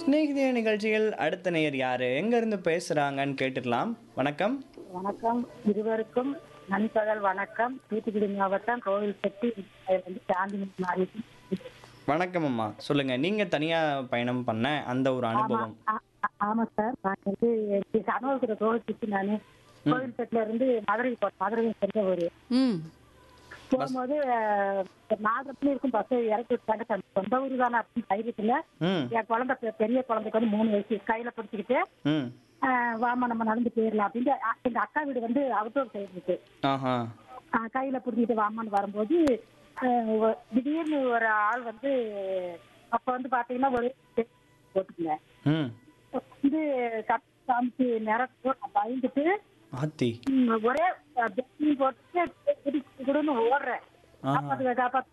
ஸ்நேகிதே நிகழ்ச்சியில் அடுத்த நேயர் யாரு எங்க இருந்து பேசுறாங்கன்னு கேட்டுடலாம் வணக்கம் வணக்கம் இருவருக்கும் நண்பகல் வணக்கம் தூத்துக்குடி மாவட்டம் கோவில்பட்டி வந்து சாந்தி மாறி வணக்கம் அம்மா சொல்லுங்க நீங்க தனியா பயணம் பண்ண அந்த ஒரு அனுபவம் ஆமா சார் நான் வந்து அனுபவத்துல கோவிச்சுட்டு நான் கோவில்பேட்டில இருந்து மதுரை போ- மதுரை சென்ற ஒரு ம் போகும்போது அஹ், நாகரத்துல இருக்கும் பஸ் இறக்கி விட்டாங்க சார். சொந்த ஊர் தானே அப்படின்னு தைரியத்துல ம் என் குழந்தை பெ- பெரிய குழந்தைக்கு வந்து மூணு வயசு கையில பிடிச்சிக்கிட்டு ம் அஹ், வாமா நம்ம நடந்து போயிடலாம் அப்படின்ட்டு அ- எங்க அக்கா வீடு வந்து அவுட்டோர் சைடு இருக்கு ஆஹா ஆஹ் கையில பிடிச்சிட்டு வாமான்னு வரும்போது ஆஹ் ஒ- திடீர்னு ஒரு ஆள் வந்து அப்ப வந்து பாத்தீங்கன்னா ஒரு போட்டுக்கங்க ம் வந்து கட் காமிச்சு நிறப்போ நான் பயந்துட்டு ஆத்தி ம், ஒரே பெட்ஷீட் போட்டு குடுன்னு ஓடுறேன் ஆஹா காப்பாத்துக்க காப்பாத்து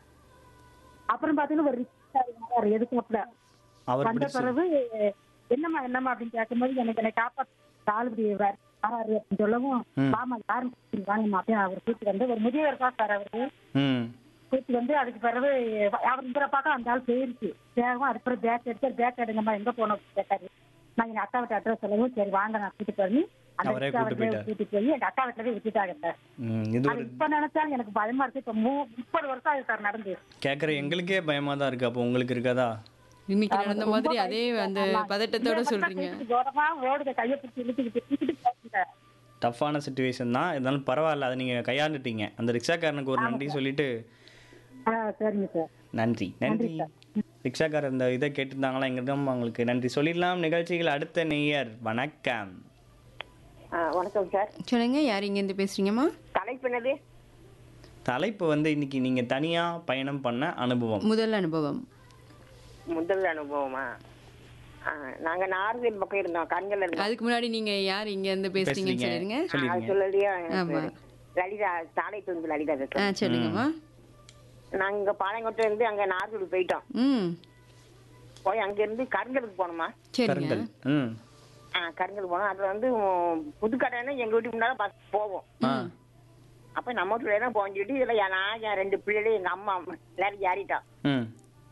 அப்புறம் பாத்தீங்கன்னா ஒரு ரிக்ஷா எதுக்கு அவர் வந்த பிடிச்சு பிறகு என்னம்மா என்னம்மா அப்படின்னு கேட்கும்போது எனக்கு என்னை காப்பாத்து ஆளுபடி வராரு அப்படின்னு சொல்லவும் ம். வாமா யாரும் வாங்கம்மா அப்படின்னு அவர் கூப்பிட்டு வந்து ஒரு முதியவர் தான் சார் அவரு ம் கூப்பிட்டு வந்து அதுக்கு பிறகு அவர் இந்த பக்கம் அந்த ஆள் போயிருச்சு வேகமா அதுக்கு பிறகு பேக் எடுத்து பேக் எடுங்கம்மா எங்க போனோம் கேட்டாரு நான் எங்க அக்கா வீட்டு அட்ரஸ் சொல்லவும் சரி வாங்க நான் கூட்டிட்டு பண்ணி அந்த அவரே ரிக்ஷா கூட்டிட்டு வீட்டுல போயிட்டாரு. கூட்டிட்டு போய் எங்க அக்கா வீட்டுல போய் விட்டுட்டாங்க சார் ம் இது அது ஒரு இப்ப நினைச்சாலும் எனக்கு பயமா இருக்கு இப்ப மூ- முப்பது வருஷம் ஆகுது சார் நடந்து கேட்குற எங்களுக்கே பயமா தான் இருக்கு அப்போ உங்களுக்கு இருக்காதா இன்னைக்கு நடந்த மாதிரி அதே அந்த பதட்டத்தோட சொல்றீங்க கோடமா ஓடுத கையை பிடிச்சி இழுத்துக்கிட்டு இழுத்துட்டு போச்சுங்க. டஃப்பான சுச்சுவேஷன் தான் இருந்தாலும் பரவாயில்ல அதை நீங்கள் கையாண்டுட்டீங்க அந்த ரிக்ஷாக்காரனுக்கு ஒரு நன்றி சொல்லிட்டு ஆ சரிங்க சார் நன்றி நன்றி ரிக்ஷாக்காரர் இந்த இதை கேட்டிருந்தாங்களா எங்கிட்ட அவங்களுக்கு நன்றி சொல்லிடலாம் நிகழ்ச்சிகள் அடுத்த நேயர் வணக்கம் வணக்கம் சார் சொல்லுங்க யார் இங்க இருந்து பேசுறீங்கம்மா தலைப்பு என்னது தலைப்பு வந்து இன்னைக்கு நீங்க தனியா பயணம் பண்ண அனுபவம் முதல் அனுபவம் முதல் அனுபவமா ஆ, நாங்க நார்வேல் பக்கம் இருந்தோம் கண்கள் இருந்தோம் அதுக்கு முன்னாடி நீங்க யார் இங்க இருந்து பேசுறீங்கன்னு சொல்லிருங்க அது சொல்லிடுங்க சொல்லலையா ஆமா. லலிதா சாலை துண்டு லலிதா ஆ பேசுறோம் சொல்லுங்கம்மா நாங்க இங்க பாளையங்கோட்டை இருந்து அங்க நார்வேல் போயிட்டோம் ம் போய் அங்க இருந்து கருங்கலுக்கு போனோமா சரிங்க கருங்கல் ம் ஆ கருங்கல் போனோம் அதுல வந்து உம், புதுக்கடைன்னு எங்க வீட்டுக்கு முன்னால பஸ் போவோம் ஆ அப்ப நம்ம வீட்டுல தான் போவோம் சொல்லிட்டு இதுல என் நான் என் ரெண்டு பிள்ளைகள் எங்க அம்மா எல்லாரும் ஏறிட்டோம் ம்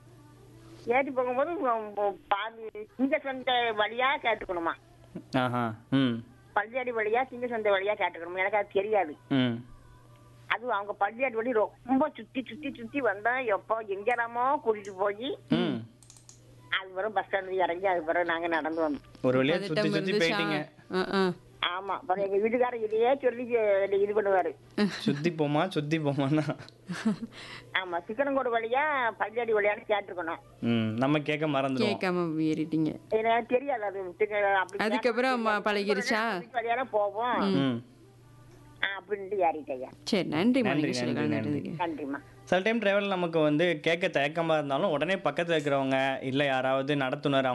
ஏறி போகும்போது உம், உம், பாதி சிங்க சந்தை வழியா கேட்டுக்கணுமா ஆஹா ம் பள்ளியாடி வழியா சிங்க சந்தை வழியா கேட்டுக்கணும் எனக்கு அது தெரியாது ம் அது அவங்க பள்ளியாட்டு வழி ரொம்ப சுத்தி சுத்தி சுத்தி வந்தா எப்போ எங்கெல்லாமோ கூட்டிட்டு போய் ம் அது பிறகு பஸ் ஸ்டாண்டு இறங்கி அது பிறகு நாங்க நடந்து வந்தோம் ஒரு வழியா சுத்தி பதட்டம் சுத்தி இருந்துச்சா போயிட்டீங்க ஆ, ஆ. ஆமா அப்புறம் எங்க வீட்டுக்காரர் இதையே சொல்லி இது இது பண்ணுவாரு சுத்தி போமா சுத்தி போமான்னா ஆமா சிக்கனங்கோடு வழியா பள்ளியாடி வழியான்னு கேட்டிருக்கணும் ம் நம்ம கேட்க மறந்துடுவோம் கேட்காம ஏறிட்டீங்க எனக்கு தெரியாது அது திக்க- அப்படி அதுக்கப்புறம் ம- பழகிருச்சா வழியான போவோம் ம் ஆ, அப்படின்ட்டு ஏறிட்டேன் சரி நன்றிம்மா நன்றி, நிகழ்ச்சியில் நன்றி, கலந்துட்டதுக்கு நன்றிம்மா சில டைம் டிராவல் நமக்கு வந்து கேட்க தயக்கமாக இருந்தாலும் உடனே பக்கத்தில் இருக்கிறவங்க இல்லை யாராவது நடத்துனர்